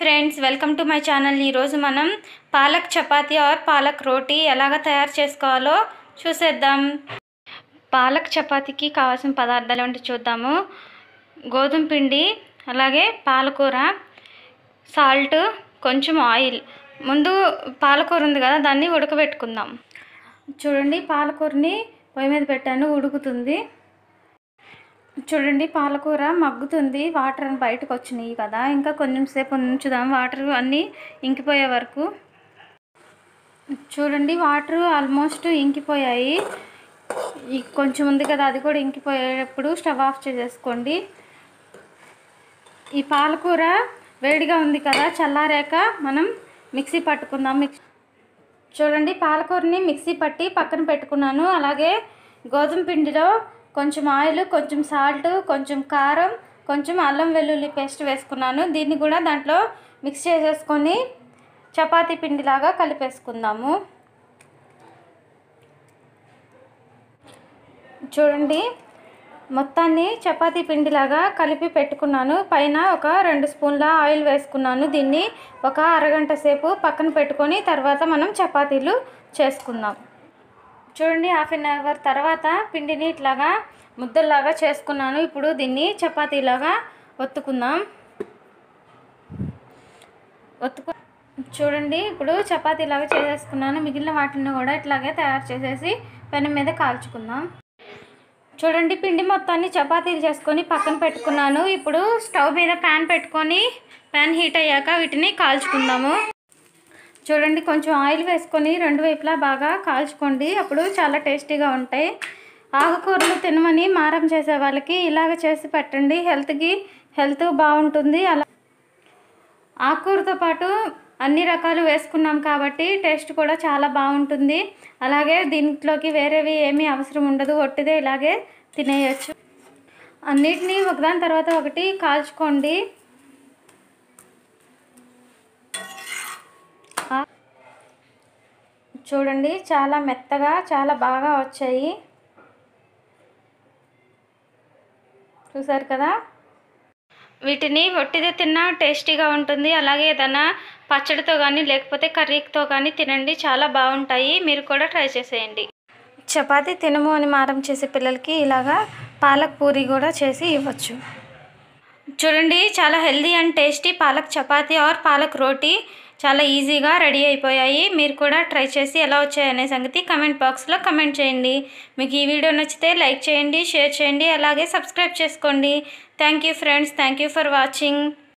friends welcome to my channel ఈరోజు మనం palak chapati or palak roti ఎలాగ తయారు చేసుకోవాలో చూసేద్దాం పాలక్ చపాతీకి కావాల్సిన పదార్థాలు ఏంటి చూద్దాము గోధుమ పిండి అలాగే పాలకూర సాల్ట్ కొంచెం ఆయిల్ ముందు పాలకూర ఉంది కదా దాన్ని ఉడకబెట్టుకుందాం చూడండి పాలకూరని పొయ్యి మీద పెట్టాను ఉడుకుతుంది చూడండి పాలకూర మగ్గుతుంది వాటర్ అని బయటకు వచ్చినాయి కదా ఇంకా కొంచెం సేపు ఉంచుదాం వాటర్ అన్నీ ఇంకిపోయే వరకు చూడండి వాటర్ ఆల్మోస్ట్ ఇంకిపోయాయి ఈ కొంచెం ఉంది కదా అది కూడా ఇంకిపోయేటప్పుడు స్టవ్ ఆఫ్ చేసేసుకోండి ఈ పాలకూర వేడిగా ఉంది కదా చల్లారాక మనం మిక్సీ పట్టుకుందాం మిక్స్ చూడండి పాలకూరని మిక్సీ పట్టి పక్కన పెట్టుకున్నాను అలాగే గోధుమ పిండిలో కొంచెం ఆయిల్ కొంచెం సాల్ట్ కొంచెం కారం కొంచెం అల్లం వెల్లుల్లి పేస్ట్ వేసుకున్నాను దీన్ని కూడా దాంట్లో మిక్స్ చేసేసుకొని చపాతీ పిండిలాగా కలిపేసుకుందాము చూడండి మొత్తాన్ని చపాతీ పిండిలాగా కలిపి పెట్టుకున్నాను పైన ఒక రెండు స్పూన్ల ఆయిల్ వేసుకున్నాను దీన్ని ఒక అరగంట సేపు పక్కన పెట్టుకొని తర్వాత మనం చపాతీలు చేసుకుందాం చూడండి హాఫ్ అన్ అవర్ తర్వాత పిండిని ఇట్లాగా ముద్దల్లాగా చేసుకున్నాను ఇప్పుడు దీన్ని చపాతీలాగా ఒత్తుకుందాం ఒత్తుకు చూడండి ఇప్పుడు చపాతీలాగా చేసేసుకున్నాను మిగిలిన వాటిని కూడా ఇట్లాగే తయారు చేసేసి పెనం మీద కాల్చుకుందాం చూడండి పిండి మొత్తాన్ని చపాతీలు చేసుకొని పక్కన పెట్టుకున్నాను ఇప్పుడు స్టవ్ మీద ప్యాన్ పెట్టుకొని ప్యాన్ హీట్ అయ్యాక వీటిని కాల్చుకుందాము చూడండి కొంచెం ఆయిల్ వేసుకొని రెండు వైపులా బాగా కాల్చుకోండి అప్పుడు చాలా టేస్టీగా ఉంటాయి ఆకుకూరలు తినమని మారం చేసే వాళ్ళకి ఇలాగ చేసి పెట్టండి హెల్త్కి హెల్త్ బాగుంటుంది అలా ఆకుకూరతో పాటు అన్ని రకాలు వేసుకున్నాం కాబట్టి టేస్ట్ కూడా చాలా బాగుంటుంది అలాగే దీంట్లోకి వేరేవి ఏమీ అవసరం ఉండదు ఒట్టిదే ఇలాగే తినేయచ్చు అన్నిటినీ ఒకదాని తర్వాత ఒకటి కాల్చుకోండి ఆ- చూడండి చాలా మెత్తగా చాలా బాగా వచ్చాయి చూసారు కదా వీటిని ఒట్టిదే తిన్నా టేస్టీగా ఉంటుంది అలాగే ఏదైనా పచ్చడితో కానీ లేకపోతే కర్రీతో కానీ తినండి చాలా బాగుంటాయి మీరు కూడా ట్రై చేసేయండి చపాతీ తినము అని మారం చేసే పిల్లలకి ఇలాగా పాలక్ పూరి కూడా చేసి ఇవ్వచ్చు చూడండి చాలా healthy and tasty palak chapati or palak roti చాలా ఈజీగా రెడీ అయిపోయాయి మీరు కూడా ట్రై చేసి ఎలా వచ్చాయనే సంగతి కమెంట్ బాక్స్లో కమెంట్ చేయండి మీకు ఈ వీడియో నచ్చితే లైక్ చేయండి షేర్ చేయండి అలాగే సబ్స్క్రైబ్ చేసుకోండి thank you friends thank you for watching